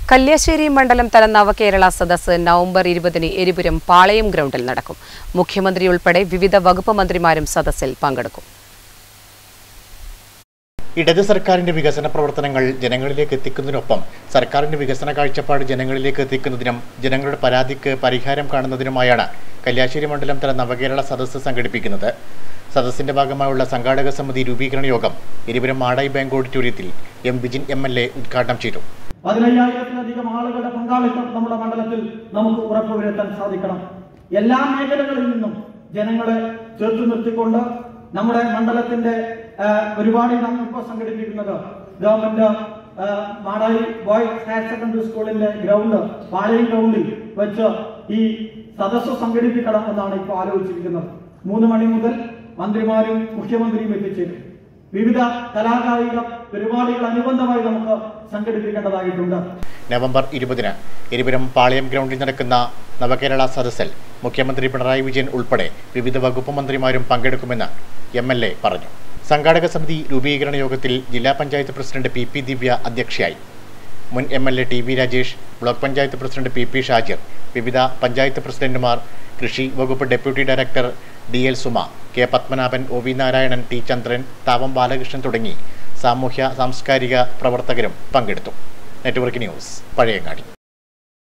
കല്യാശ്ശേരി മണ്ഡലം തല നവകേരള സദസ്സ് നവംബർ ഇരുപതിന് എരിപുരം പാളയം ഗ്രൗണ്ടിൽ നടക്കും മുഖ്യമന്ത്രി ഉൾപ്പെടെ വിവിധ വകുപ്പ് മന്ത്രിമാരും സദസ്സിൽ പങ്കെടുക്കും ഇടത് സർക്കാരിന്റെ വികസന പ്രവർത്തനങ്ങൾ ജനങ്ങളിലേക്ക് എത്തിക്കുന്നതിനൊപ്പം സർക്കാരിന്റെ വികസന കാഴ്ചപ്പാട് ജനങ്ങളിലേക്ക് എത്തിക്കുന്നതിനും ജനങ്ങളുടെ പരാതിക്ക് പരിഹാരം കാണുന്നതിനുമായാണ് കല്യാശ്ശേരി മണ്ഡലം തല നവകേരള സദസ്സ് സംഘടിപ്പിക്കുന്നത് സദസ്സിന്റെ ഭാഗമായുള്ള സംഘാടക സമിതി രൂപീകരണ യോഗം ഇരുവരും മാടായി ബാങ്ക് ഓഡിറ്റോറിയത്തിൽ M Vijin M L A ഉദ്ഘാടനം ചെയ്തു പതിനയ്യായിരത്തിലധികം ആളുകളുടെ പങ്കാളിത്തം നമ്മുടെ മണ്ഡലത്തിൽ നമുക്ക് ഉറപ്പുവരുത്താൻ സാധിക്കണം എല്ലാ മേഖലകളിൽ നിന്നും ജനങ്ങളെ ചേർത്ത് നിർത്തിക്കൊണ്ട് നമ്മുടെ മണ്ഡലത്തിന്റെ ആ, പരിപാടി നാം ഇപ്പോൾ സംഘടിപ്പിക്കുന്നത് ഗവൺമെന്റ് ആ, മാടായി ബോയ്സ് ഹയർ സെക്കൻഡറി സ്കൂളിന്റെ ഗ്രൗണ്ട് പാളയം ഗ്രൗണ്ടിൽ വെച്ച് ഈ സദസ്സ് സംഘടിപ്പിക്കണം എന്നാണ് ഇപ്പോൾ ആലോചിച്ചിരിക്കുന്നത് മൂന്ന് മണി മുതൽ മന്ത്രിമാരും മുഖ്യമന്ത്രിയും എത്തിച്ചേരും വിവിധ കലാകായിക പരിപാടികൾ അനുബന്ധമായി നമുക്ക് സംഘടിപ്പിക്കേണ്ടതായിട്ടുണ്ട് നവംബർ ഇരുപതിന് ഇരുവരും പാളയം ഗ്രൗണ്ടിൽ നടക്കുന്ന നവകേരള സദസ്സിൽ മുഖ്യമന്ത്രി പിണറായി വിജയൻ ഉൾപ്പെടെ വിവിധ വകുപ്പ് മന്ത്രിമാരും പങ്കെടുക്കുമെന്ന് എം എൽ എ പറഞ്ഞു സംഘാടക സമിതി രൂപീകരണ യോഗത്തിൽ ജില്ലാ panchayat president P P Divya അധ്യക്ഷയായി മുൻ M L A T V Rajesh block panchayat president P P Shajir വിവിധ പഞ്ചായത്ത് പ്രസിഡന്റുമാർ കൃഷി വകുപ്പ് deputy director D L Suma K Padmanabhan O V Narayanan T Chandran Thavam Balakrishnan തുടങ്ങി സാമൂഹ്യ സാംസ്കാരിക പ്രവർത്തകരും പങ്കെടുത്തു നെറ്റ്വർക്ക് ന്യൂസ് പഴയങ്ങാടി